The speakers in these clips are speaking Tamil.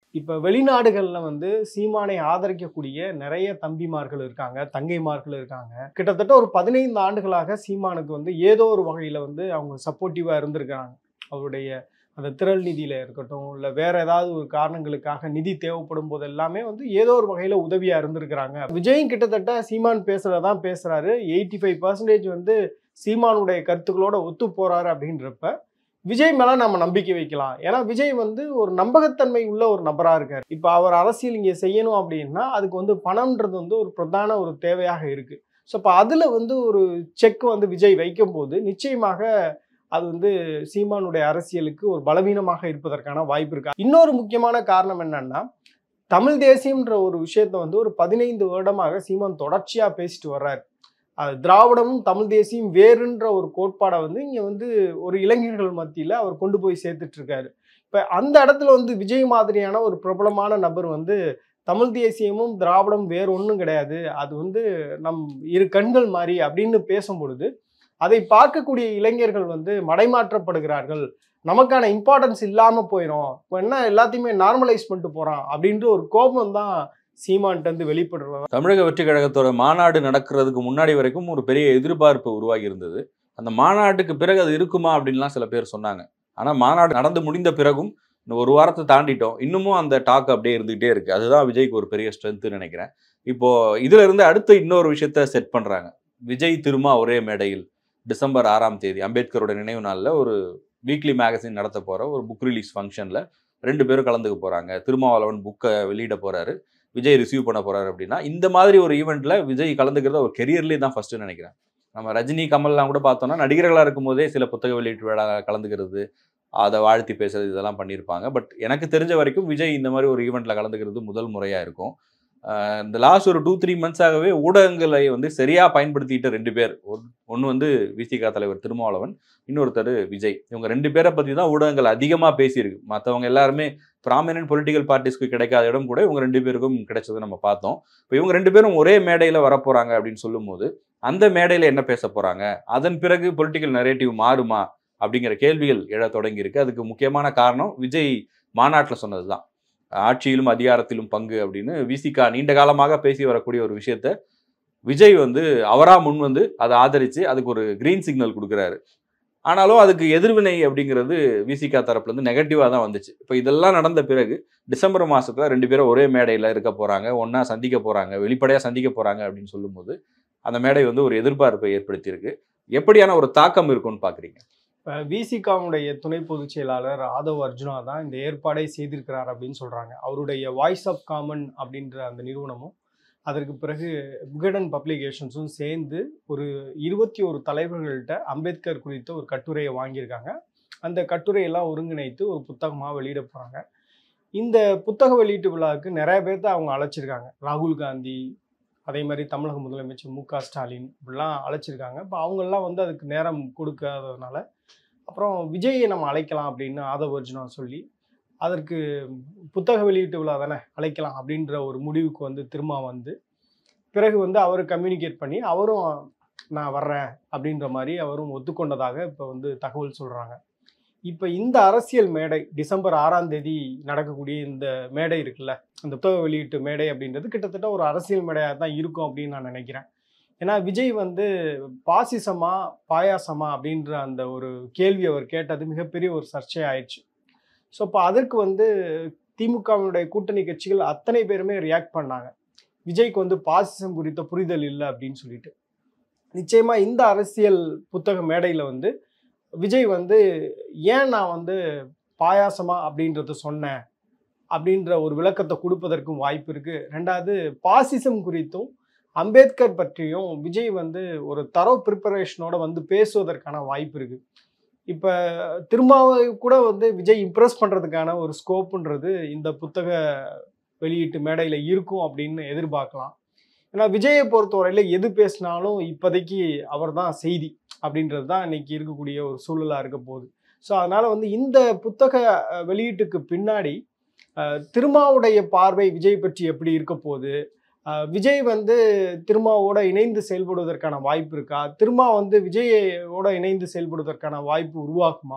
இப்போ வெளிநாடுகளில் வந்து சீமானை ஆதரிக்கக்கூடிய நிறைய தம்பிமார்கள் இருக்காங்க தங்கைமார்கள் இருக்காங்க கிட்டத்தட்ட ஒரு பதினைந்து ஆண்டுகளாக சீமானுக்கு வந்து ஏதோ ஒரு வகையில் வந்து அவங்க சப்போர்ட்டிவாக இருந்திருக்காங்க அவருடைய அந்த திரள் நிதியில் இருக்கட்டும் இல்லை வேற ஏதாவது ஒரு காரணங்களுக்காக நிதி தேவைப்படும் போது எல்லாமே வந்து ஏதோ ஒரு வகையில் உதவியாக இருந்திருக்கிறாங்க விஜயும் கிட்டத்தட்ட சீமான் பேசுகிறதான் பேசுகிறாரு எயிட்டி ஃபைவ் பர்சன்டேஜ் வந்து சீமானுடைய கருத்துக்களோட ஒத்து போகிறாரு அப்படின்றப்ப விஜய் மேல நம்ம நம்பிக்கை வைக்கலாம் ஏன்னா விஜய் வந்து ஒரு நம்பகத்தன்மை உள்ள ஒரு நபரா இருக்காரு இப்போ அவர் அரசியல் இங்க செய்யணும் அப்படின்னா அதுக்கு வந்து பணம்ன்றது வந்து ஒரு பிரதான ஒரு தேவையாக இருக்கு ஸோ இப்போ அதுல வந்து ஒரு செக் வந்து விஜய் வைக்கும் போது நிச்சயமாக அது வந்து சீமானுடைய அரசியலுக்கு ஒரு பலவீனமாக இருப்பதற்கான வாய்ப்பு இருக்கு இன்னொரு முக்கியமான காரணம் என்னன்னா தமிழ் தேசியம்ன்ற ஒரு விஷயத்த வந்து ஒரு பதினைந்து வருடமாக சீமான் தொடர்ச்சியா பேசிட்டு வர்றாரு அது திராவிடமும் தமிழ் தேசியம் வேறுன்ற ஒரு கோட்பாடை வந்து இங்கே வந்து ஒரு இளைஞர்கள் மத்தியில் அவர் கொண்டு போய் சேர்த்துட்டு இருக்காரு இப்போ அந்த இடத்துல வந்து விஜய் மாதிரியான ஒரு பிரபலமான நபர் வந்து தமிழ் தேசியமும் திராவிடம் வேறு ஒன்றும் கிடையாது அது வந்து நம் இரு கண்கள் மாதிரி அப்படின்னு பேசும் பொழுது அதை பார்க்கக்கூடிய இளைஞர்கள் வந்து மடைமாற்றப்படுகிறார்கள் நமக்கான இம்பார்ட்டன்ஸ் இல்லாமல் போயிடும் இப்போ என்ன எல்லாத்தையுமே நார்மலைஸ் பண்ணிட்டு போகிறான் அப்படின்ற ஒரு கோபம் தான் சீமான்ட்டு வந்து வெளிப்படுறது தமிழக வெற்றி கழகத்தோட மாநாடு நடக்கிறதுக்கு முன்னாடி வரைக்கும் ஒரு பெரிய எதிர்பார்ப்பு உருவாகி இருந்தது அந்த மாநாட்டுக்கு பிறகு அது இருக்குமா அப்படின்லாம் சில பேர் சொன்னாங்க ஆனால் மாநாடு நடந்து முடிந்த பிறகும் இன்னும் ஒரு வாரத்தை தாண்டிட்டோம் இன்னமும் அந்த டாக் அப்படியே இருந்துகிட்டே இருக்கு அதுதான் விஜய்க்கு ஒரு பெரிய ஸ்ட்ரென்த்து நினைக்கிறேன் இப்போ இதுல இருந்து அடுத்து இன்னொரு விஷயத்த செட் பண்றாங்க விஜய் திருமா ஒரே மேடையில் டிசம்பர் ஆறாம் தேதி அம்பேத்கரோட நினைவு நாளில் ஒரு வீக்லி மேகசின் நடத்த போற ஒரு புக் ரிலீஸ் ஃபங்க்ஷனில் ரெண்டு பேரும் கலந்துக்க போறாங்க திருமாவளவன் புக்கை வெளியிட போறாரு விஜய் ரிசீவ் பண்ண போறாரு அப்படின்னா இந்த மாதிரி ஒரு ஈவெண்ட்ல விஜய் கலந்துக்கிறத ஒரு கெரியர்லேயே தான் ஃபர்ஸ்ட் நினைக்கிறேன் நம்ம ரஜினி கமல்லாம் கூட பார்த்தோம்னா நடிகர்களாக இருக்கும்போதே சில புத்தக வெளியீட்டு விழா கலந்துக்கிறது அதை வாழ்த்தி பேசுறது இதெல்லாம் பண்ணியிருப்பாங்க பட் எனக்கு தெரிஞ்ச வரைக்கும் விஜய் இந்த மாதிரி ஒரு ஈவெண்ட்ல கலந்துக்கிறது முதல் முறையாக இருக்கும் ஆஹ் இந்த லாஸ்ட் ஒரு டூ த்ரீ மந்த்ஸாகவே ஊடகங்களை வந்து சரியா பயன்படுத்திட்டு ரெண்டு பேர் ஒன்று வந்து விசிகா தலைவர் திருமாவளவன் இன்னொருத்தர் விஜய் இவங்க ரெண்டு பேரை பற்றி தான் ஊடகங்கள் அதிகமாக பேசியிருக்கு மற்றவங்க எல்லாருமே ப்ராமினன்ட் பொலிட்டிக்கல் பார்ட்டிஸ்க்கு கிடைக்காத இடம் கூட இவங்க ரெண்டு பேருக்கும் கிடைச்சதை நம்ம பார்த்தோம் இப்போ இவங்க ரெண்டு பேரும் ஒரே மேடையில் வரப்போறாங்க அப்படின்னு சொல்லும்போது அந்த மேடையில் என்ன பேச போறாங்க அதன் பிறகு பொலிட்டிக்கல் நரேட்டிவ் மாறுமா அப்படிங்கிற கேள்விகள் எழத் தொடங்கி இருக்கு அதுக்கு முக்கியமான காரணம் விஜய் மாநாட்டில் சொன்னது தான் ஆட்சியிலும் அதிகாரத்திலும் பங்கு அப்படின்னு விசிகா நீண்ட காலமாக பேசி வரக்கூடிய ஒரு விஷயத்த விஜய் வந்து அவரா முன் வந்து அதை ஆதரித்து அதுக்கு ஒரு கிரீன் சிக்னல் கொடுக்குறாரு ஆனாலும் அதுக்கு எதிர்வினை அப்படிங்கிறது விசிகா தரப்புல இருந்து நெகட்டிவாக தான் வந்துச்சு இப்போ இதெல்லாம் நடந்த பிறகு டிசம்பர் மாசத்துல ரெண்டு பேரும் ஒரே மேடையில் இருக்க போறாங்க ஒண்ணா சந்திக்க போறாங்க வெளிப்படையாக சந்திக்க போறாங்க அப்படின்னு சொல்லும்போது அந்த மேடை வந்து ஒரு எதிர்பார்ப்பை ஏற்படுத்தியிருக்கு எப்படியான ஒரு தாக்கம் இருக்கும்னு பாக்குறீங்க இப்போ விசிகாவுடைய துணை பொதுச் செயலாளர் ஆதவ் அர்ஜுனா தான் இந்த ஏற்பாடை செய்திருக்கிறார் அப்படின்னு சொல்றாங்க அவருடைய வாய்ஸ் ஆஃப் காமன் அப்படின்ற அந்த நிறுவனமும் அதற்கு பிறகு விகடன் பப்ளிகேஷன்ஸும் சேர்ந்து ஒரு இருபத்தி ஒரு தலைவர்கள்ட்ட அம்பேத்கர் குறித்த ஒரு கட்டுரையை வாங்கியிருக்காங்க அந்த கட்டுரையெல்லாம் ஒருங்கிணைத்து ஒரு புத்தகமாக வெளியிட போகிறாங்க இந்த புத்தக வெளியீட்டு விழாவுக்கு நிறைய பேர்த்த அவங்க அழைச்சிருக்காங்க ராகுல் காந்தி அதே மாதிரி தமிழக முதலமைச்சர் மு க ஸ்டாலின் இப்படிலாம் அழைச்சிருக்காங்க இப்போ அவங்கெல்லாம் வந்து அதுக்கு நேரம் கொடுக்காததுனால அப்புறம் விஜயை நம்ம அழைக்கலாம் அப்படின்னு ஆதவ் அர்ஜுனா சொல்லி அதற்கு புத்தக வெளியீட்டு விழா தானே அழைக்கலாம் அப்படின்ற ஒரு முடிவுக்கு வந்து திரும்ப வந்து பிறகு வந்து அவர் கம்யூனிகேட் பண்ணி அவரும் நான் வர்றேன் அப்படின்ற மாதிரி அவரும் ஒத்துக்கொண்டதாக இப்போ வந்து தகவல் சொல்கிறாங்க இப்போ இந்த அரசியல் மேடை டிசம்பர் ஆறாம் தேதி நடக்கக்கூடிய இந்த மேடை இருக்குல்ல அந்த புத்தக வெளியீட்டு மேடை அப்படின்றது கிட்டத்தட்ட ஒரு அரசியல் மேடையாக தான் இருக்கும் அப்படின்னு நான் நினைக்கிறேன் ஏன்னா விஜய் வந்து பாசிசமா பாயாசமா அப்படின்ற அந்த ஒரு கேள்வி அவர் கேட்டது மிகப்பெரிய ஒரு சர்ச்சை ஆயிடுச்சு ஸோ இப்போ அதற்கு வந்து திமுகவினுடைய கூட்டணி கட்சிகள் அத்தனை பேருமே ரியாக்ட் பண்ணாங்க விஜய்க்கு வந்து பாசிசம் குறித்த புரிதல் இல்லை அப்படின்னு சொல்லிட்டு நிச்சயமா இந்த அரசியல் புத்தக மேடையில் வந்து விஜய் வந்து ஏன் நான் வந்து பாயாசமா அப்படின்றத சொன்னேன் அப்படின்ற ஒரு விளக்கத்தை கொடுப்பதற்கும் வாய்ப்பு இருக்கு ரெண்டாவது பாசிசம் குறித்தும் அம்பேத்கர் பற்றியும் விஜய் வந்து ஒரு தரோ ப்ரிப்பரேஷனோட வந்து பேசுவதற்கான வாய்ப்பு இருக்கு இப்போ திருமாவை கூட வந்து விஜய் இம்ப்ரெஸ் பண்ணுறதுக்கான ஒரு ஸ்கோப்புன்றது இந்த புத்தக வெளியீட்டு மேடையில் இருக்கும் அப்படின்னு எதிர்பார்க்கலாம் ஏன்னா விஜயை பொறுத்தவரையில் எது பேசினாலும் இப்போதைக்கு அவர் தான் செய்தி அப்படின்றது தான் இன்னைக்கு இருக்கக்கூடிய ஒரு சூழலாக இருக்க போகுது ஸோ அதனால் வந்து இந்த புத்தக அஹ், வெளியீட்டுக்கு பின்னாடி அஹ், திருமாவுடைய பார்வை விஜய் பற்றி எப்படி இருக்க போகுது அஹ், விஜய் வந்து திருமாவோட இணைந்து செயல்படுவதற்கான வாய்ப்பு இருக்கா திருமா வந்து விஜயோட இணைந்து செயல்படுவதற்கான வாய்ப்பு உருவாக்குமா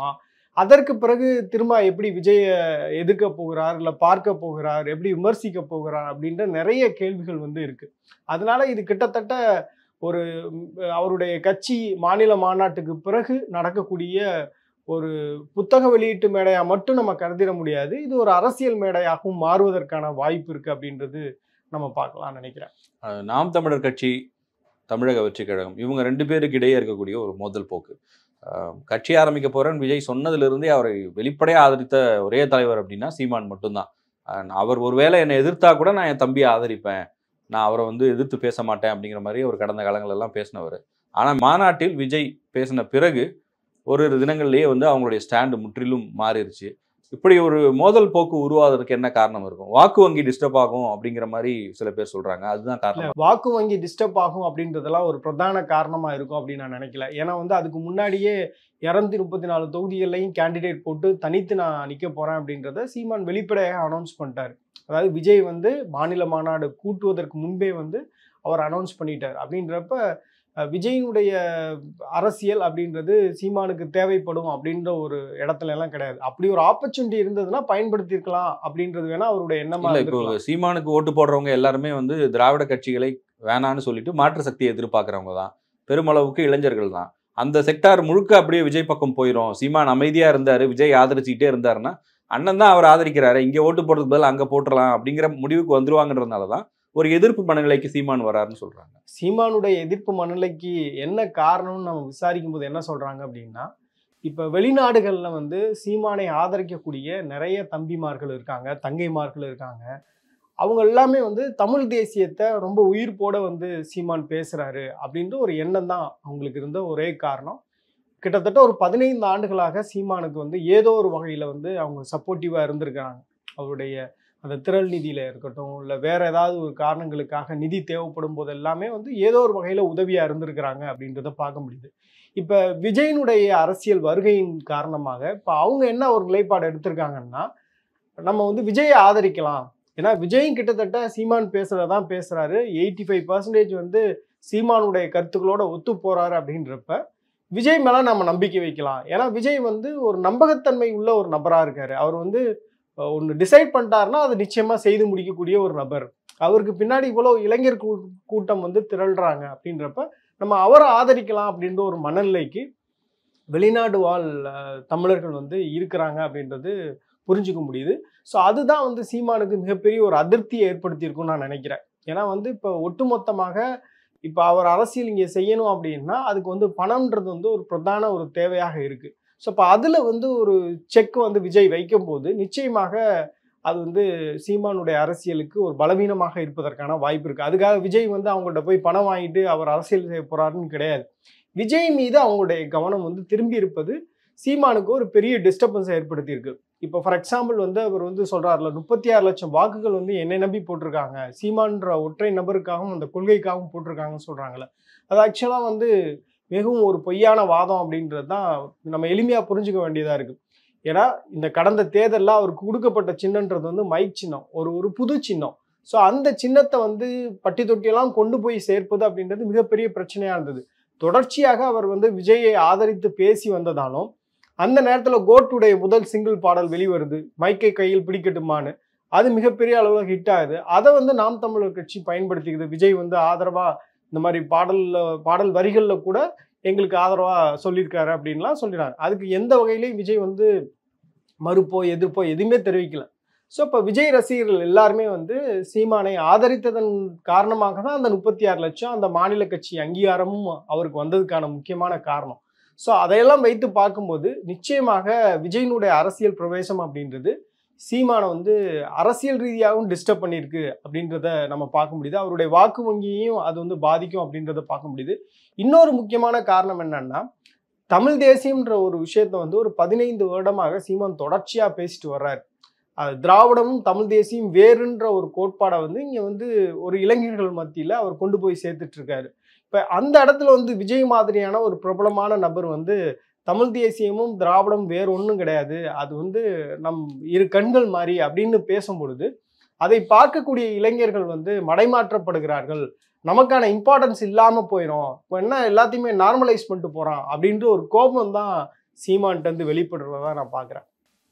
அதற்கு பிறகு திரும்ப எப்படி விஜய எதிர்க்க போகிறார் இல்லை பார்க்க போகிறார் எப்படி விமர்சிக்க போகிறார் அப்படின்ற நிறைய கேள்விகள் வந்து இருக்கு அதனால இது கிட்டத்தட்ட ஒரு ம், அவருடைய கட்சி மாநில மாநாட்டுக்கு பிறகு நடக்கக்கூடிய ஒரு புத்தக வெளியீட்டு மேடையா மட்டும் நம்ம கருதிட முடியாது இது ஒரு அரசியல் மேடையாகவும் மாறுவதற்கான வாய்ப்பு இருக்கு அப்படின்றது நம்ம பார்க்கலாம் நினைக்கிறேன் அஹ் நாம் தமிழர் கட்சி தமிழக வெற்றி கழகம் இவங்க ரெண்டு பேருக்கு இடையே இருக்கக்கூடிய ஒரு மோதல் போக்கு அஹ் கட்சி ஆரம்பிக்க போறேன்னு விஜய் சொன்னதிலிருந்தே அவரை வெளிப்படையாக ஆதரித்த ஒரே தலைவர் அப்படின்னா சீமான் மட்டும்தான் அஹ் அவர் ஒருவேளை என்னை எதிர்த்தா கூட நான் என் தம்பியை ஆதரிப்பேன் நான் அவரை வந்து எதிர்த்து பேச மாட்டேன் அப்படிங்கிற மாதிரி ஒரு கடந்த காலங்கள் எல்லாம் பேசினவர் ஆனால் மாநாட்டில் விஜய் பேசின பிறகு ஒரு தினங்கள்லேயே வந்து அவங்களுடைய ஸ்டாண்டு முற்றிலும் மாறிடுச்சு இப்படி ஒரு மோதல் போக்கு உருவாவதற்கு என்ன காரணம் இருக்கும் வாக்கு வங்கி டிஸ்டர்ப் ஆகும் அப்படிங்கிற மாதிரி சில பேர் சொல்றாங்க அதுதான் இல்ல, காரணம் வாக்கு வங்கி டிஸ்டர்ப் ஆகும் அப்படின்றதெல்லாம் ஒரு பிரதான காரணமா இருக்கும் அப்படின்னு நான் நினைக்கல ஏன்னா வந்து அதுக்கு முன்னாடியே இரநூத்தி முப்பத்தி நாலு தொகுதிகள்லையும் கேண்டிடேட் போட்டு தனித்து நான் நிக்க போறேன் அப்படின்றத சீமான் வெளிப்படையாக அனௌன்ஸ் பண்ணிட்டாரு அதாவது விஜய் வந்து மாநில மாநாடு கூட்டுவதற்கு முன்பே வந்து அவர் அனௌன்ஸ் பண்ணிட்டார் அப்படின்றப்ப அஹ், விஜயினுடைய அரசியல் அப்படின்றது சீமானுக்கு தேவைப்படும் அப்படின்ற ஒரு இடத்துல எல்லாம் கிடையாது அப்படி ஒரு ஆப்பர்ச்சுனிட்டி இருந்ததுன்னா பயன்படுத்தியிருக்கலாம் அப்படின்றது வேணா அவருடைய எண்ணமா இல்ல இப்போ இருந்திருக்கலாம். சீமானுக்கு ஓட்டு போடுறவங்க எல்லாருமே வந்து திராவிட கட்சிகளை வேணான்னு சொல்லிட்டு மாற்று சக்தியை எதிர்பார்க்கறவங்க தான் பெருமளவுக்கு இளைஞர்கள் தான் அந்த செக்டார் முழுக்க அப்படியே விஜய் பக்கம் போயிடும் சீமான் அமைதியா இருந்தாரு விஜய் ஆதரிச்சுக்கிட்டே இருந்தாருன்னா அண்ணன் தான் அவர் ஆதரிக்கிறாரு இங்க ஓட்டு போடுறதுக்கு பதிலா அங்க போட்டுறலாம் அப்படிங்கிற முடிவுக்கு வந்துருவாங்கன்றதுனால தான் ஒரு எதிர்ப்பு மனநிலைக்கு சீமான் வராருன்னு சொல்றாங்க சீமானுடைய எதிர்ப்பு மனநிலைக்கு என்ன காரணம்னு நம்ம விசாரிக்கும் போது என்ன சொல்றாங்க அப்படின்னா இப்ப வெளிநாடுகள்ல வந்து சீமானை ஆதரிக்கக்கூடிய நிறைய தம்பிமார்கள் இருக்காங்க தங்கைமார்கள் இருக்காங்க அவங்க எல்லாமே வந்து தமிழ் தேசியத்தை ரொம்ப உயிர்ப்போட வந்து சீமான் பேசுறாரு அப்படின்ற ஒரு எண்ணம் தான் அவங்களுக்கு இருந்த ஒரே காரணம் கிட்டத்தட்ட ஒரு பதினைந்து ஆண்டுகளாக சீமானுக்கு வந்து ஏதோ ஒரு வகையில வந்து அவங்க சப்போர்ட்டிவா இருந்திருக்கிறாங்க அவருடைய அந்த திரள் நிதியில இருக்கட்டும் இல்லை வேற ஏதாவது ஒரு காரணங்களுக்காக நிதி தேவைப்படும் போது எல்லாமே வந்து ஏதோ ஒரு வகையில உதவியா இருந்திருக்கிறாங்க அப்படின்றத பார்க்க முடியுது இப்ப விஜயனுடைய அரசியல் வருகையின் காரணமாக இப்ப அவங்க என்ன ஒரு நிலைப்பாடு எடுத்திருக்காங்கன்னா நம்ம வந்து விஜயை ஆதரிக்கலாம் ஏன்னா விஜயும் கிட்டத்தட்ட சீமான் பேசுறதான் பேசுறாரு எயிட்டி ஃபைவ் பர்சன்டேஜ் வந்து சீமானுடைய கருத்துக்களோட ஒத்து போறாரு அப்படின்றப்ப விஜய் மேல நம்ம நம்பிக்கை வைக்கலாம் ஏன்னா விஜய் வந்து ஒரு நம்பகத்தன்மை உள்ள ஒரு நபரா இருக்காரு அவர் வந்து ஒன்று டிசைட் பண்ணிட்டாருன்னா அது நிச்சயமா செய்து முடிக்கக்கூடிய ஒரு நபர் அவருக்கு பின்னாடி இவ்வளோ இளைஞர் கூ- கூட்டம் வந்து திரள்றாங்க அப்படின்றப்ப நம்ம அவரை ஆதரிக்கலாம் அப்படின்ற ஒரு மனநிலைக்கு வெளிநாடு வாழ் அஹ், தமிழர்கள் வந்து இருக்கிறாங்க அப்படின்றது புரிஞ்சுக்க முடியுது ஸோ அதுதான் வந்து சீமானுக்கு மிகப்பெரிய ஒரு அதிருப்தியை ஏற்படுத்தியிருக்கும்னு நான் நினைக்கிறேன் ஏன்னா வந்து இப்போ ஒட்டுமொத்தமாக இப்போ அவர் அரசியல் இங்கே செய்யணும் அப்படின்னா அதுக்கு வந்து பணம்ன்றது வந்து ஒரு பிரதான ஒரு தேவையாக இருக்கு ஸோ இப்போ அதில் வந்து ஒரு செக் வந்து விஜய் வைக்கும்போது நிச்சயமாக அது வந்து சீமானுடைய அரசியலுக்கு ஒரு பலவீனமாக இருப்பதற்கான வாய்ப்பு இருக்கு அதுக்காக விஜய் வந்து அவங்கள்ட்ட போய் பணம் வாங்கிட்டு அவர் அரசியல் செய்ய போறாருன்னு கிடையாது விஜய் மீது அவங்களுடைய கவனம் வந்து திரும்பி இருப்பது சீமானுக்கு ஒரு பெரிய டிஸ்டர்பன்ஸை ஏற்படுத்தியிருக்கு இப்போ ஃபார் எக்ஸாம்பிள் வந்து அவர் வந்து சொல்றாருல முப்பத்தி ஆறு லட்சம் வாக்குகள் வந்து என்னை நம்பி போட்டிருக்காங்க சீமான்ற ஒற்றை நபருக்காகவும் அந்த கொள்கைக்காகவும் போட்டிருக்காங்கன்னு சொல்றாங்கல்ல அது ஆக்சுவலாக வந்து மிகவும் ஒரு பொய்யான வாதம் அப்படின்றது தான் நம்ம எளிமையாக புரிஞ்சுக்க வேண்டியதாக இருக்கு ஏன்னா இந்த கடந்த தேர்தலில் அவருக்கு கொடுக்கப்பட்ட சின்னன்றது வந்து மைக் சின்னம் ஒரு ஒரு புது சின்னம் ஸோ அந்த சின்னத்தை வந்து பட்டி தொட்டியெல்லாம் கொண்டு போய் சேர்ப்பது அப்படின்றது மிகப்பெரிய பிரச்சனையாக இருந்தது தொடர்ச்சியாக அவர் வந்து விஜயை ஆதரித்து பேசி வந்ததாலும் அந்த நேரத்தில் கோட்டுடைய முதல் சிங்கிள் பாடல் வெளிவருது மைக்கை கையில் பிடிக்கட்டுமான்னு அது மிகப்பெரிய அளவில் ஹிட் ஆகுது அதை வந்து நாம் தமிழர் கட்சி பயன்படுத்திக்குது விஜய் வந்து ஆதரவா இந்த மாதிரி பாடல்ல பாடல் வரிகளில் கூட எங்களுக்கு ஆதரவா சொல்லியிருக்காரு அப்படின்லாம் சொல்லிடுறாங்க அதுக்கு எந்த வகையிலையும் விஜய் வந்து மறுப்போ எதிர்ப்போ எதுவுமே தெரிவிக்கல ஸோ இப்போ விஜய் ரசிகர்கள் எல்லாருமே வந்து சீமானை ஆதரித்ததன் காரணமாக தான் அந்த முப்பத்தி ஆறு லட்சம் அந்த மாநில கட்சி அங்கீகாரமும் அவருக்கு வந்ததுக்கான முக்கியமான காரணம் ஸோ அதையெல்லாம் வைத்து பார்க்கும்போது நிச்சயமாக விஜயினுடைய அரசியல் பிரவேசம் அப்படின்றது சீமானை வந்து அரசியல் ரீதியாகவும் டிஸ்டர்ப் பண்ணியிருக்கு அப்படின்றத நம்ம பார்க்க முடியுது அவருடைய வாக்கு வங்கியையும் அது வந்து பாதிக்கும் அப்படின்றத பார்க்க முடியுது இன்னொரு முக்கியமான காரணம் என்னன்னா தமிழ் தேசியம்ன்ற ஒரு விஷயத்த வந்து ஒரு பதினைந்து வருடமாக சீமான் தொடர்ச்சியா பேசிட்டு வர்றாரு அது திராவிடமும் தமிழ் தேசியம் வேறுன்ற ஒரு கோட்பாடை வந்து இங்க வந்து ஒரு இளைஞர்கள் மத்தியில அவர் கொண்டு போய் சேர்த்துட்டு இருக்காரு இப்ப அந்த இடத்துல வந்து விஜய் மாதிரியான ஒரு பிரபலமான நபர் வந்து தமிழ் தேசியமும் திராவிடம் வேறு ஒன்றும் கிடையாது அது வந்து நம் இரு கண்கள் மாதிரி அப்படின்னு பேசும் பொழுது அதை பார்க்கக்கூடிய இளைஞர்கள் வந்து மடைமாற்றப்படுகிறார்கள் நமக்கான இம்பார்ட்டன்ஸ் இல்லாமல் போயிடும் இப்போ என்ன எல்லாத்தையுமே நார்மலைஸ் பண்ணிட்டு போகிறான் அப்படின்ற ஒரு கோபம் தான் சீமான்ட்டு வெளிப்படுறதா நான் பார்க்குறேன்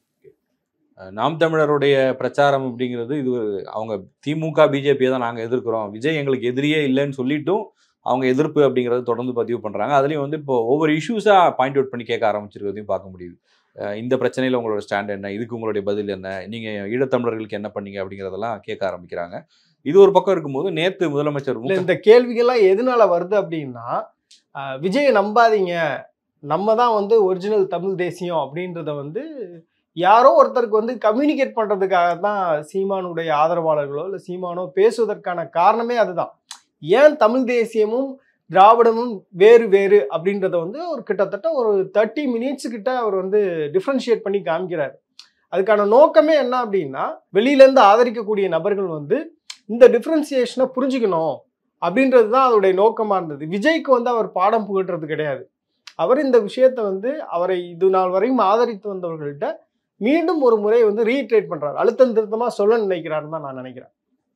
அஹ் நாம் தமிழருடைய பிரச்சாரம் அப்படிங்கிறது இது ஒரு- அவங்க திமுக பிஜேபியை தான் நாங்கள் எதிர்க்கிறோம் விஜய் எங்களுக்கு எதிரியே இல்லைன்னு சொல்லிட்டும் அவங்க எதிர்ப்பு அப்படிங்கிறத தொடர்ந்து பதிவு பண்ணுறாங்க அதுலேயும் வந்து இப்போ ஒவ்வொரு இஷ்யூஸாக பாயிண்ட் அவுட் பண்ணி கேட்க ஆரம்பிச்சிருக்கிறதையும் பார்க்க முடியுது அஹ் இந்த பிரச்சனையில் உங்களோட ஸ்டாண்ட் என்ன இதுக்கு உங்களுடைய பதில் என்ன நீங்கள் ஈழத்தமிழர்களுக்கு என்ன பண்ணீங்க அப்படிங்கிறதெல்லாம் கேட்க ஆரம்பிக்கிறாங்க இது ஒரு பக்கம் இருக்கும்போது நேற்று முதலமைச்சர் மு இல்ல க- இந்த கேள்விகள்லாம் எதனால வருது அப்படின்னா ஆஹ் விஜயை நம்பாதீங்க நம்ம தான் வந்து ஒரிஜினல் தமிழ் தேசியம் அப்படின்றத வந்து யாரோ ஒருத்தருக்கு வந்து கம்யூனிகேட் பண்றதுக்காக தான் சீமானுடைய ஆதரவாளர்களோ இல்லை சீமானோ பேசுவதற்கான காரணமே அதுதான் ஏன் தமிழ் தேசியமும் திராவிடமும் வேறு வேறு அப்படின்றத வந்து ஒரு கிட்டத்தட்ட ஒரு தேர்ட்டி மினிட்ஸ் கிட்ட அவர் வந்து டிஃப்ரென்ஷியேட் பண்ணி காமிக்கிறார் அதுக்கான நோக்கமே என்ன அப்படின்னா வெளியிலேருந்து ஆதரிக்கக்கூடிய நபர்கள் வந்து இந்த டிஃப்ரென்சியேஷனை புரிஞ்சுக்கணும் அப்படின்றது தான் அதோடைய நோக்கமாக இருந்தது விஜய்க்கு வந்து அவர் பாடம் புகட்டுறது கிடையாது அவர் இந்த விஷயத்தை வந்து அவரை இது நாள் வரையும் ஆதரித்து வந்தவர்கள்ட்ட மீண்டும் ஒரு முறை வந்து ரீட்ரேட் பண்றாரு அழுத்தம் திருத்தமாக சொல்ல நினைக்கிறாருன்னு தான் நான் நினைக்கிறேன்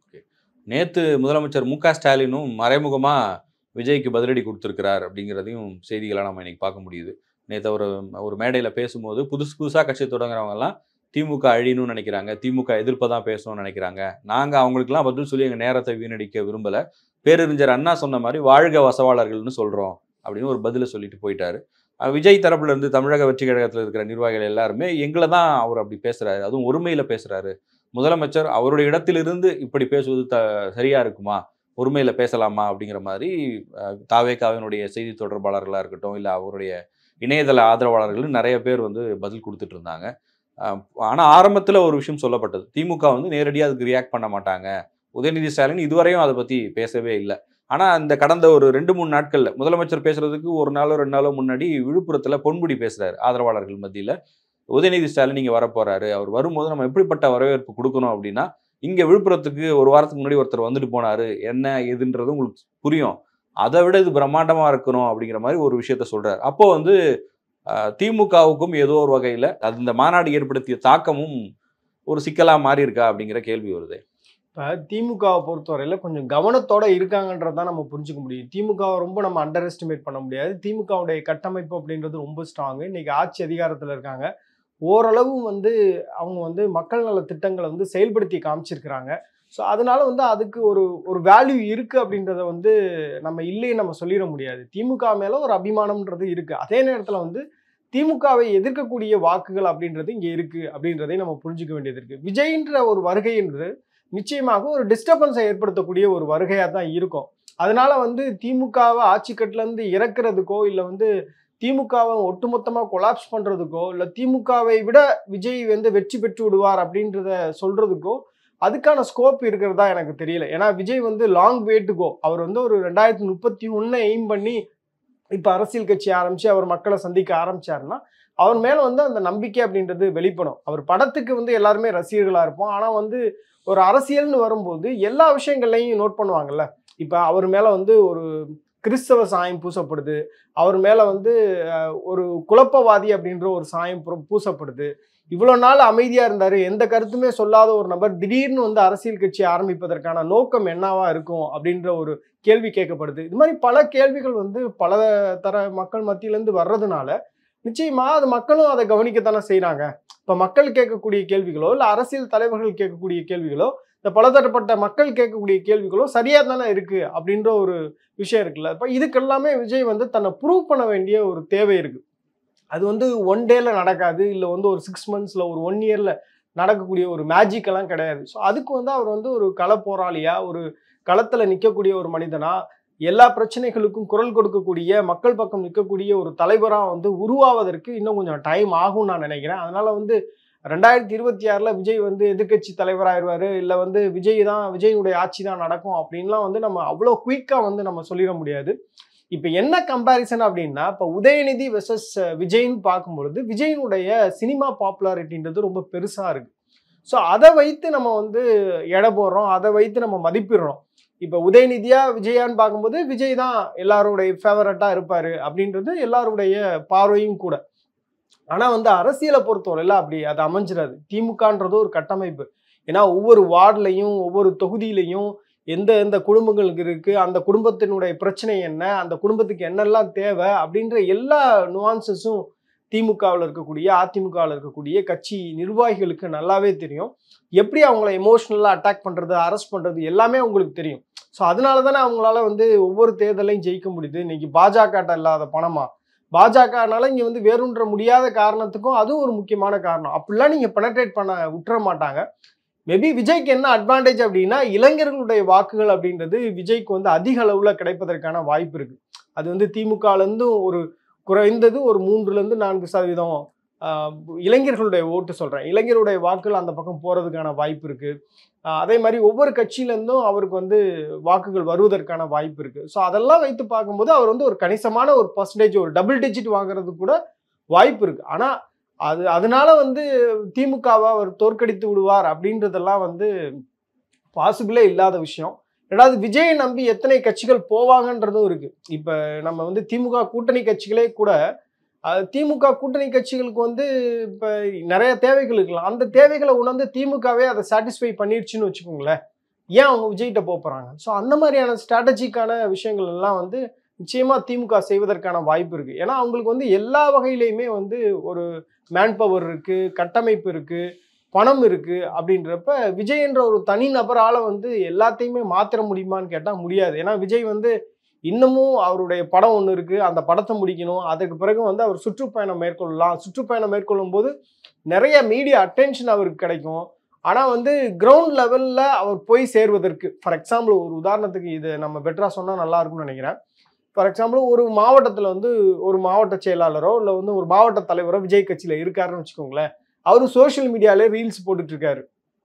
நேற்று முதலமைச்சர் மு க ஸ்டாலினும் மறைமுகமாக விஜய்க்கு பதிலடி கொடுத்துருக்கிறார் அப்படிங்கிறதையும் செய்திகளாக நம்ம இன்னைக்கு பார்க்க முடியுது நேற்று ஒரு ஒரு மேடையில் பேசும்போது புதுசு புதுசாக கட்சி தொடங்குறவங்கலாம் திமுக அழியணும்னு நினைக்கிறாங்க திமுக எதிர்ப்பை தான் பேசணும்னு நினைக்கிறாங்க நாங்கள் அவங்களுக்குலாம் பதில் சொல்லி எங்கள் நேரத்தை வீணடிக்க விரும்பலை பேரறிஞர் அண்ணா சொன்ன மாதிரி வாழ்க வசவாளர்கள்னு சொல்கிறோம் அப்படின்னு ஒரு பதிலை சொல்லிட்டு போயிட்டாரு அஹ் விஜய் தரப்புல இருந்து தமிழக வெற்றி கழகத்தில் இருக்கிற நிர்வாகிகள் எல்லாருமே எங்களை தான் அவர் அப்படி பேசுறாரு அதுவும் ஒருமையில் பேசுறாரு முதலமைச்சர் அவருடைய இடத்திலிருந்து இப்படி பேசுவது த சரியா இருக்குமா ஒருமையில பேசலாமா அப்படிங்கிற மாதிரி அஹ், தாவேகாவினுடைய செய்தி தொடர்பாளர்களாக இருக்கட்டும் இல்லை அவருடைய இணையதள ஆதரவாளர்கள் நிறைய பேர் வந்து பதில் கொடுத்துட்டு இருந்தாங்க அஹ், ஆனா ஆரம்பத்துல ஒரு விஷயம் சொல்லப்பட்டது திமுக வந்து நேரடியாக அதுக்கு ரியாக்ட் பண்ண மாட்டாங்க உதயநிதி ஸ்டாலின் இதுவரையும் அதை பத்தி பேசவே இல்லை ஆனா இந்த கடந்த ஒரு ரெண்டு மூணு நாட்கள்ல முதலமைச்சர் பேசுறதுக்கு ஒரு நாளோ ரெண்டு நாளோ முன்னாடி விழுப்புரத்துல பொன்முடி பேசுறாரு ஆதரவாளர்கள் மத்தியில உதயநிதி ஸ்டாலின் இங்க வரப்போறாரு அவர் வரும்போது நம்ம எப்படிப்பட்ட வரவேற்பு கொடுக்கணும் அப்படின்னா இங்க விழுப்புரத்துக்கு ஒரு வாரத்துக்கு முன்னாடி ஒருத்தர் வந்துட்டு போனாரு என்ன ஏதுன்றது உங்களுக்கு புரியும் அதை விட இது பிரம்மாண்டமா இருக்கணும் அப்படிங்கிற மாதிரி ஒரு விஷயத்த சொல்றாரு அப்போ வந்து அஹ், திமுகவுக்கும் ஏதோ ஒரு வகையில அது இந்த மாநாடு ஏற்படுத்திய தாக்கமும் ஒரு சிக்கலா மாறி இருக்கா அப்படிங்கிற கேள்வி வருது இப்போ திமுகவை பொறுத்தவரையில் கொஞ்சம் கவனத்தோட இருக்காங்கன்றத தான் நம்ம புரிஞ்சுக்க முடியும் திமுகவை ரொம்ப நம்ம அண்டர் எஸ்டிமேட் பண்ண முடியாது திமுகவுடைய கட்டமைப்பு அப்படின்றது ரொம்ப ஸ்ட்ராங்கு இன்னைக்கு ஆட்சி அதிகாரத்தில் இருக்காங்க ஓரளவு வந்து அவங்க வந்து மக்கள் நல திட்டங்களை வந்து செயல்படுத்தி காமிச்சிருக்கிறாங்க ஸோ அதனால வந்து அதுக்கு ஒரு ஒரு வேல்யூ இருக்குது அப்படின்றத வந்து நம்ம இல்லைன்னு நம்ம சொல்லிட முடியாது திமுக மேலே ஒரு அபிமானம்ன்றது இருக்குது அதே நேரத்தில் வந்து திமுகவை எதிர்க்கக்கூடிய வாக்குகள் அப்படின்றது இங்கே இருக்குது அப்படின்றதை நம்ம புரிஞ்சுக்க வேண்டியது இருக்குது விஜய்ன்ற ஒரு வருகைன்றது நிச்சயமாக ஒரு டிஸ்டர்பன்ஸை ஏற்படுத்தக்கூடிய ஒரு வருகையாக தான் இருக்கும் அதனால வந்து திமுகவை ஆட்சிக்கட்டிலேருந்து இறக்குறதுக்கோ இல்லை வந்து திமுகவை ஒட்டுமொத்தமாக கொலாப்ஸ் பண்ணுறதுக்கோ இல்லை திமுகவை விட விஜய் வந்து வெற்றி பெற்று விடுவார் அப்படின்றத சொல்கிறதுக்கோ அதுக்கான ஸ்கோப் இருக்கிறதா எனக்கு தெரியல ஏன்னா விஜய் வந்து லாங் வே டு கோ அவர் வந்து ஒரு ரெண்டாயிரத்தி முப்பத்தி ஒன்று எய்ம் பண்ணி இப்போ அரசியல் கட்சி ஆரம்பித்து அவர் மக்களை சந்திக்க ஆரம்பிச்சாருன்னா அவர் மேலே வந்து அந்த நம்பிக்கை அப்படின்றது வெளிப்படும் அவர் படத்துக்கு வந்து எல்லாருமே ரசிகர்களாக இருப்போம் ஆனால் வந்து ஒரு அரசியல்னு வரும்போது எல்லா விஷயங்கள்லையும் நோட் பண்ணுவாங்கல்ல இப்போ அவர் மேலே வந்து ஒரு கிறிஸ்தவ சாயம் பூசப்படுது அவர் மேலே வந்து அஹ், ஒரு குழப்பவாதி அப்படின்ற ஒரு சாயம் பூ- பூசப்படுது இவ்வளோ நாள் அமைதியாக இருந்தார் எந்த கருத்துமே சொல்லாத ஒரு நபர் திடீர்னு வந்து அரசியல் கட்சி ஆரம்பிப்பதற்கான நோக்கம் என்னவா இருக்கும் அப்படின்ற ஒரு கேள்வி கேட்கப்படுது இது மாதிரி பல கேள்விகள் வந்து பல தர மக்கள் மத்தியிலேருந்து வர்றதுனால நிச்சயமா அது மக்களும் அதை கவனிக்கத்தானே செய்கிறாங்க இப்போ மக்கள் கேட்கக்கூடிய கேள்விகளோ இல்லை அரசியல் தலைவர்கள் கேட்கக்கூடிய கேள்விகளோ இந்த பலதரப்பட்ட மக்கள் கேட்கக்கூடிய கேள்விகளோ சரியாக தானே இருக்குது அப்படின்ற ஒரு விஷயம் இருக்குல்ல இப்போ இதுக்கெல்லாமே விஜய் வந்து தன்னை ப்ரூவ் பண்ண வேண்டிய ஒரு தேவை இருக்குது அது வந்து ஒன் டேல நடக்காது இல்லை வந்து ஒரு சிக்ஸ் மந்த்ஸில் ஒரு ஒன் இயரில் நடக்கக்கூடிய ஒரு மேஜிக் எல்லாம் கிடையாது ஸோ அதுக்கு வந்து அவர் வந்து ஒரு கள போராளியா ஒரு களத்தில் நிற்கக்கூடிய ஒரு மனிதனா எல்லா பிரச்சனைகளுக்கும் குரல் கொடுக்கக்கூடிய மக்கள் பக்கம் நிற்கக்கூடிய ஒரு தலைவராக வந்து உருவாவதற்கு இன்னும் கொஞ்சம் டைம் ஆகும்னு நான் நினைக்கிறேன் அதனால வந்து ரெண்டாயிரத்தி இருபத்தி ஆறில் விஜய் வந்து எதிர்க்கட்சி தலைவராயிருவாரு இல்லை வந்து விஜய் தான் விஜயுடைய ஆட்சி தான் நடக்கும் அப்படின்லாம் வந்து நம்ம அவ்வளோ குயிக்காக வந்து நம்ம சொல்லிட முடியாது இப்போ என்ன கம்பேரிசன் அப்படின்னா இப்போ உதயநிதி வெர்சஸ் விஜய்னு பார்க்கும்பொழுது விஜயினுடைய சினிமா பாப்புலாரிட்டின்றது ரொம்ப பெருசாக இருக்கு ஸோ அதை வைத்து நம்ம வந்து எடை போடுறோம் அதை வைத்து நம்ம மதிப்பிடுறோம் இப்போ உதயநிதியா விஜயான்னு பார்க்கும்போது விஜய் தான் எல்லாருடைய ஃபேவரட்டாக இருப்பார் அப்படின்றது எல்லாருடைய பார்வையும் கூட ஆனால் வந்து அரசியலை பொறுத்தவரையில் அப்படி அது அமைஞ்சிடாது திமுகன்றது ஒரு கட்டமைப்பு ஏன்னா ஒவ்வொரு வார்டுலையும் ஒவ்வொரு தொகுதியிலையும் எந்த எந்த குடும்பங்களுக்கு இருக்குது அந்த குடும்பத்தினுடைய பிரச்சனை என்ன அந்த குடும்பத்துக்கு என்னெல்லாம் தேவை அப்படின்ற எல்லா நுவான்சஸும் திமுகவில் இருக்கக்கூடிய அதிமுகவில் இருக்கக்கூடிய கட்சி நிர்வாகிகளுக்கு நல்லாவே தெரியும் எப்படி அவங்கள எமோஷ்னலாக அட்டாக் பண்ணுறது அரெஸ்ட் பண்ணுறது எல்லாமே அவங்களுக்கு தெரியும் ஸோ அதனால தானே அவங்களால வந்து ஒவ்வொரு தேர்தலையும் ஜெயிக்க முடியுது இன்னைக்கு பாஜகட்ட இல்லாத பணமா பாஜகனால இங்கே வந்து வேறுன்ற முடியாத காரணத்துக்கும் அதுவும் ஒரு முக்கியமான காரணம் அப்படிலாம் நீங்கள் பெனட்ரேட் பண்ண விட்டுற மாட்டாங்க மேபி விஜய்க்கு என்ன அட்வான்டேஜ் அப்படின்னா இளைஞர்களுடைய வாக்குகள் அப்படின்றது விஜய்க்கு வந்து அதிக அளவில் கிடைப்பதற்கான வாய்ப்பு இருக்கு அது வந்து திமுகலேருந்தும் ஒரு குறைந்தது ஒரு மூன்றுலேருந்து நான்கு சதவீதம் ஆஹ், இளைஞர்களுடைய ஓட்டு சொல்கிறேன் இளைஞருடைய வாக்குகள் அந்த பக்கம் போகிறதுக்கான வாய்ப்பு இருக்குது அதே மாதிரி ஒவ்வொரு கட்சியிலேருந்தும் அவருக்கு வந்து வாக்குகள் வருவதற்கான வாய்ப்பு இருக்குது ஸோ அதெல்லாம் வைத்து பார்க்கும்போது அவர் வந்து ஒரு கணிசமான ஒரு பர்சன்டேஜ் ஒரு டபுள் டிஜிட் வாங்குறதுக்கு கூட வாய்ப்பு இருக்குது ஆனால் அது அதனால வந்து திமுகவை அவர் தோற்கடித்து விடுவார் அப்படின்றதெல்லாம் வந்து பாசிபிளே இல்லாத விஷயம் ரெண்டாவது விஜயை நம்பி எத்தனை கட்சிகள் போவாங்கன்றதும் இருக்கு இப்போ நம்ம வந்து திமுக கூட்டணி கட்சிகளே கூட அது திமுக கூட்டணி கட்சிகளுக்கு வந்து இப்போ நிறைய தேவைகள் இருக்கலாம் அந்த தேவைகளை உணர்ந்து திமுகவே அதை சாட்டிஸ்ஃபை பண்ணிடுச்சுன்னு வச்சுக்கோங்களேன் ஏன் அவங்க விஜய்கிட்ட போக போகிறாங்க ஸோ அந்த மாதிரியான ஸ்ட்ராட்டஜிக்கான விஷயங்கள் எல்லாம் வந்து நிச்சயமா திமுக செய்வதற்கான வாய்ப்பு இருக்கு ஏன்னா அவங்களுக்கு வந்து எல்லா வகையிலையுமே வந்து ஒரு மேன் பவர் இருக்கு கட்டமைப்பு இருக்கு பணம் இருக்கு அப்படின்றப்ப விஜய்ன்ற ஒரு தனி நபரால வந்து எல்லாத்தையுமே மாத்திர முடியுமான்னு கேட்டால் முடியாது ஏன்னா விஜய் வந்து இன்னமும் அவருடைய படம் ஒன்று இருக்கு அந்த படத்தை முடிக்கணும் அதுக்கு பிறகு வந்து அவர் சுற்றுப்பயணம் மேற்கொள்ளலாம் சுற்றுப்பயணம் மேற்கொள்ளும் போது நிறைய மீடியா அட்டென்ஷன் அவருக்கு கிடைக்கும் ஆனால் வந்து கிரவுண்ட் லெவலில் அவர் போய் சேர்வதற்கு ஃபார் எக்ஸாம்பிள் ஒரு உதாரணத்துக்கு இது நம்ம பெட்டரா சொன்னால் நல்லா இருக்கும்னு நினைக்கிறேன் ஃபார் எக்ஸாம்பிள் ஒரு மாவட்டத்தில் வந்து ஒரு மாவட்ட செயலாளரோ இல்லை வந்து ஒரு மாவட்ட தலைவரோ விஜய் கட்சியில் இருக்காருன்னு வச்சுக்கோங்களேன் அவர் சோஷியல் மீடியாலே ரீல்ஸ் போட்டுட்டு இருக்காரு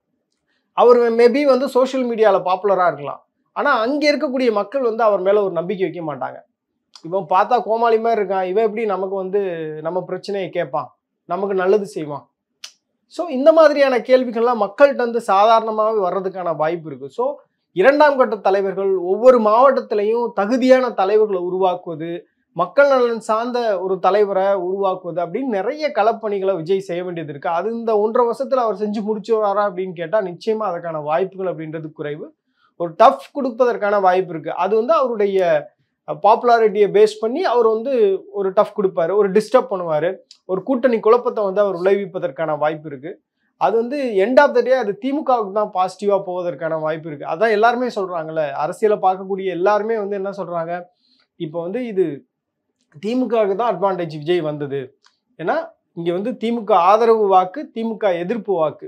அவர் மேபி வந்து சோஷியல் மீடியாவில் பாப்புலராக இருக்கலாம் ஆனால் அங்கே இருக்கக்கூடிய மக்கள் வந்து அவர் மேலே ஒரு நம்பிக்கை வைக்க மாட்டாங்க இவன் பார்த்தா கோமாளி மாதிரி இருக்கான் இவன் எப்படி நமக்கு வந்து நம்ம பிரச்சனையை கேட்பான் நமக்கு நல்லது செய்வான் ஸோ இந்த மாதிரியான கேள்விகள்லாம் மக்கள்கிட்ட வந்து சாதாரணமாகவே வர்றதுக்கான வாய்ப்பு இருக்குது ஸோ இரண்டாம் கட்ட தலைவர்கள் ஒவ்வொரு மாவட்டத்திலையும் தகுதியான தலைவர்களை உருவாக்குவது மக்கள் நலன் சார்ந்த ஒரு தலைவரை உருவாக்குவது அப்படின்னு நிறைய களப்பணிகளை விஜய் செய்ய வேண்டியது இருக்கு அது இந்த ஒன்றரை வருஷத்துல அவர் செஞ்சு முடிச்சுவாரா அப்படின்னு கேட்டால் நிச்சயமா அதுக்கான வாய்ப்புகள் அப்படின்றது குறைவு ஒரு டஃப் கொடுப்பதற்கான வாய்ப்பு இருக்கு அது வந்து அவருடைய பாப்புலாரிட்டியை பேஸ் பண்ணி அவர் வந்து ஒரு டஃப் கொடுப்பாரு ஒரு டிஸ்டர்ப் பண்ணுவார் ஒரு கூட்டணி குழப்பத்தை வந்து அவர் விளைவிப்பதற்கான வாய்ப்பு இருக்கு அது வந்து எண்ட் ஆஃப் த டே அது திமுகவுக்கு தான் பாசிட்டிவாக போவதற்கான வாய்ப்பு இருக்கு அதான் எல்லாருமே சொல்றாங்கல்ல அரசியலை பார்க்கக்கூடிய எல்லாருமே வந்து என்ன சொல்றாங்க இப்போ வந்து இது திமுகவுக்கு தான் அட்வான்டேஜ் விஜய் வந்தது ஏன்னா இங்க வந்து திமுக ஆதரவு வாக்கு திமுக எதிர்ப்பு வாக்கு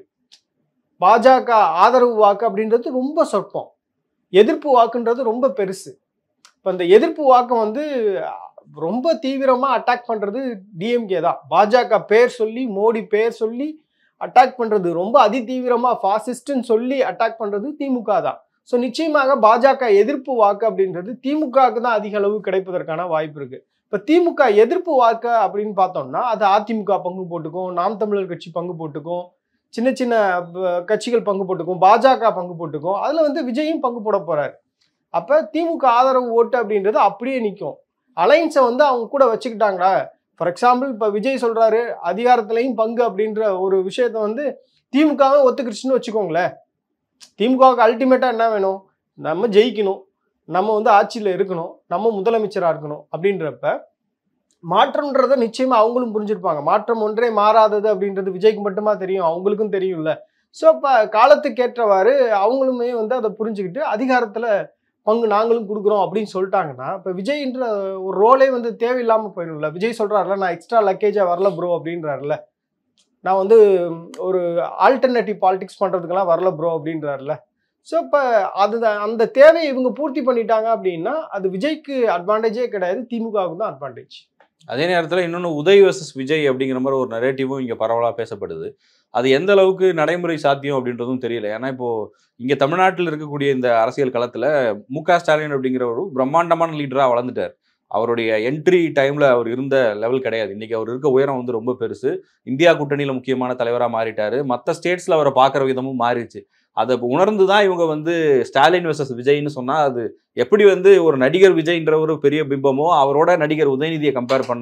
பாஜக ஆதரவு வாக்கு அப்படின்றது ரொம்ப சொற்பம் எதிர்ப்பு வாக்குன்றது ரொம்ப பெருசு இப்போ இந்த எதிர்ப்பு வாக்கு வந்து ரொம்ப தீவிரமா அட்டாக் பண்றது டிஎம்கே தான் பாஜக பேர் சொல்லி மோடி பேர் சொல்லி அட்டாக் பண்றது ரொம்ப அதிதீவிரமா ஃபாசிஸ்ட்னு சொல்லி அட்டாக் பண்றது திமுக தான் ஸோ நிச்சயமாக பாஜக எதிர்ப்பு வாக்கு அப்படின்றது திமுகவுக்கு தான் அதிக அளவு கிடைப்பதற்கான வாய்ப்பு இருக்கு இப்போ திமுக எதிர்ப்பு வாக்கு அப்படின்னு பார்த்தோம்னா அது அதிமுக பங்கு போட்டுக்கும் நாம் தமிழர் கட்சி பங்கு போட்டுக்கும் சின்ன சின்ன ப- கட்சிகள் பங்கு போட்டுக்கும் பாஜக பங்கு போட்டுக்கும் அதில் வந்து விஜயும் பங்கு போட போறாரு அப்போ திமுக ஆதரவு ஓட்டு அப்படின்றது அப்படியே நிற்கும் அலைன்ஸை வந்து அவங்க கூட வச்சுக்கிட்டாங்களா ஃபார் எக்ஸாம்பிள் இப்போ விஜய் சொல்றாரு அதிகாரத்திலையும் பங்கு அப்படின்ற ஒரு விஷயத்த வந்து திமுகவே ஒத்துக்கிடுச்சுன்னு வச்சுக்கோங்களேன் திமுகவுக்கு அல்டிமேட்டாக என்ன வேணும் நம்ம ஜெயிக்கணும் நம்ம வந்து ஆட்சியில் இருக்கணும் நம்ம முதலமைச்சராக இருக்கணும் அப்படின்றப்ப மாற்றம்ன்றதை நிச்சயமா அவங்களும் புரிஞ்சிருப்பாங்க மாற்றம் ஒன்றே மாறாதது அப்படின்றது விஜய்க்கு மட்டுமா தெரியும் அவங்களுக்கும் தெரியும்ல ஸோ அப்போ காலத்துக்கு ஏற்றவாறு அவங்களுமே வந்து அதை புரிஞ்சுக்கிட்டு அதிகாரத்தில் பங்கு நாங்களும் கொடுக்குறோம் அப்படின்னு சொல்லிட்டாங்கன்னா இப்போ விஜய்ன்ற ஒரு ரோலே வந்து தேவையில்லாமல் போயிடும்ல விஜய் சொல்கிறாருல நான் எக்ஸ்ட்ரா லக்கேஜாக வரல ப்ரோ அப்படின்றாருல நான் வந்து ம், ஒரு ஆல்டர்னேட்டிவ் பாலிடிக்ஸ் பண்ணுறதுக்கெல்லாம் வரல ப்ரோ அப்படின்றாருல ஸோ இப்போ அதுதான் அந்த தேவையை இவங்க பூர்த்தி பண்ணிட்டாங்க அப்படின்னா அது விஜய்க்கு அட்வான்டேஜே கிடையாது திமுகவுக்கு தான் அட்வான்டேஜ் அதே நேரத்தில் இன்னொன்று உதய் வர்சஸ் விஜய் அப்படிங்கிற மாதிரி ஒரு நரேட்டிவும் இங்கே பரவலாக பேசப்படுது அது எந்த அளவுக்கு நடைமுறை சாத்தியம் அப்படின்றதும் தெரியல ஏன்னா இப்போ இங்கே தமிழ்நாட்டில் இருக்கக்கூடிய இந்த அரசியல் களத்தில் மு க ஸ்டாலின் அப்படிங்கிற ஒரு பிரம்மாண்டமான லீடராக வளர்ந்துட்டார் அவருடைய என்ட்ரி டைமில் அவர் இருந்த லெவல் கிடையாது இன்னைக்கு அவர் இருக்க உயரம் வந்து ரொம்ப பெருசு இந்தியா கூட்டணியில் முக்கியமான தலைவராக மாறிட்டாரு மற்ற ஸ்டேட்ஸில் அவரை பார்க்குற விதமும் மாறிடுச்சு அதை உணர்ந்து தான் இவங்க வந்து ஸ்டாலின் வர்சஸ் விஜய்னு சொன்னால் அது எப்படி வந்து ஒரு நடிகர் விஜய்ன்ற ஒரு பெரிய பிம்பமோ அவரோட நடிகர் உதயநிதியை கம்பேர் பண்ணா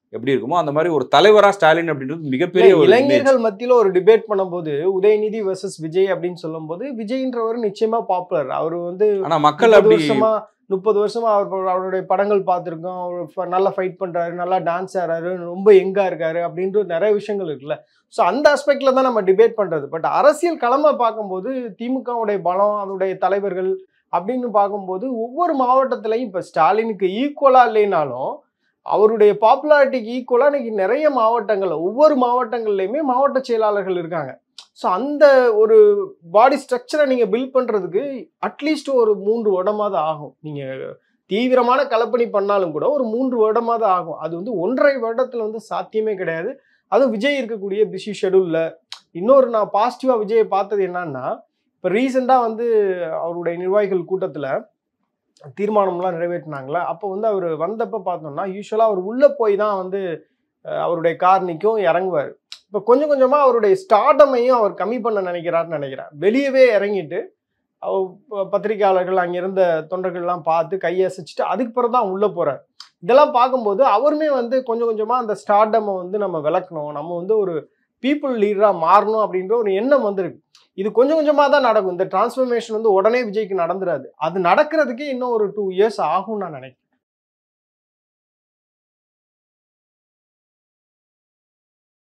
எப்படி இருக்குமோ அந்த மாதிரி ஒரு தலைவரா ஸ்டாலின் அப்படின்றது மிகப்பெரிய ஒரு image. இளைஞர்கள் மத்தியில ஒரு டிபேட் பண்ணும்போது உதயநிதி வர்சஸ் விஜய் அப்படின்னு சொல்லும்போது விஜய்ன்றவர் நிச்சயமா பாப்புலர் அவர் வந்து ஆனா மக்கள் முப்பது அப்படி வருஷமா முப்பது வருஷமா அவர் அவருடைய படங்கள் பார்த்துருக்கோம் அவர் ஃப- நல்லா ஃபைட் பண்றாரு நல்லா டான்ஸ் ஆடுறாரு ரொம்ப எங்கா இருக்காரு அப்படின்ற நிறைய விஷயங்கள் இருக்குல்ல ஸோ அந்த ஆஸ்பெக்ட்ல தான் நம்ம டிபேட் பண்றது பட் அரசியல் களமா பார்க்கும்போது திமுகவுடைய பலம் அதனுடைய தலைவர்கள் அப்படின்னு பார்க்கும்போது ஒவ்வொரு மாவட்டத்திலையும் இப்போ ஸ்டாலினுக்கு ஈக்குவலா இல்லைனாலும் அவருடைய பாப்புலாரிட்டிக்கு ஈக்குவலா இன்னைக்கு நிறைய மாவட்டங்கள் ஒவ்வொரு மாவட்டங்கள்லையுமே மாவட்ட செயலாளர்கள் இருக்காங்க ஸோ அந்த ஒரு பாடி ஸ்ட்ரக்சரை நீங்க பில்ட் பண்றதுக்கு அட்லீஸ்ட் ஒரு மூன்று வருடமாவது ஆகும் நீங்க தீவிரமான கலப்பணி பண்ணாலும் கூட ஒரு மூன்று வருடமாவது ஆகும் அது வந்து ஒன்றரை வருடத்துல வந்து சாத்தியமே கிடையாது அதுவும் விஜய் இருக்கக்கூடிய பிஸி ஷெடியூல்ல இன்னொரு நான் பாசிட்டிவா விஜயை பார்த்தது என்னன்னா இப்போ ரீசெண்டாக வந்து அவருடைய நிர்வாகிகள் கூட்டத்தில் தீர்மானம்லாம் நிறைவேற்றினாங்களே அப்போ வந்து அவர் வந்தப்போ பார்த்தோம்னா யூஸ்வலாக அவர் உள்ளே போய் தான் வந்து அஹ், அவருடைய கார் நிற்கும் இறங்குவார் இப்போ கொஞ்சம் கொஞ்சமாக அவருடைய ஸ்டார்டமையும் அவர் கம்மி பண்ண நினைக்கிறாருன்னு நினைக்கிறேன் வெளியவே இறங்கிட்டு அவர் ப- பத்திரிக்கையாளர்கள் அங்கே இருந்த தொண்டர்கள்லாம் பார்த்து கையசைச்சிட்டு அதுக்கு பிறகு தான் உள்ளே போகிறார் இதெல்லாம் பார்க்கும்போது அவருமே வந்து கொஞ்சம் கொஞ்சமாக அந்த ஸ்டார்டமை வந்து நம்ம விளக்கணும் நம்ம வந்து ஒரு பீப்புள் லீடராக மாறணும் அப்படின்ற ஒரு எண்ணம் வந்திருக்கு இது கொஞ்சம் கொஞ்சமாக தான் நடக்கும் இந்த டிரான்ஸ்ஃபர்மேஷன் வந்து உடனே விஜய்க்கு நடந்துராது அது நடக்கிறதுக்கே இன்னும் ஒரு டூ இயர்ஸ் ஆகும்னு நான் நினைக்கிறேன்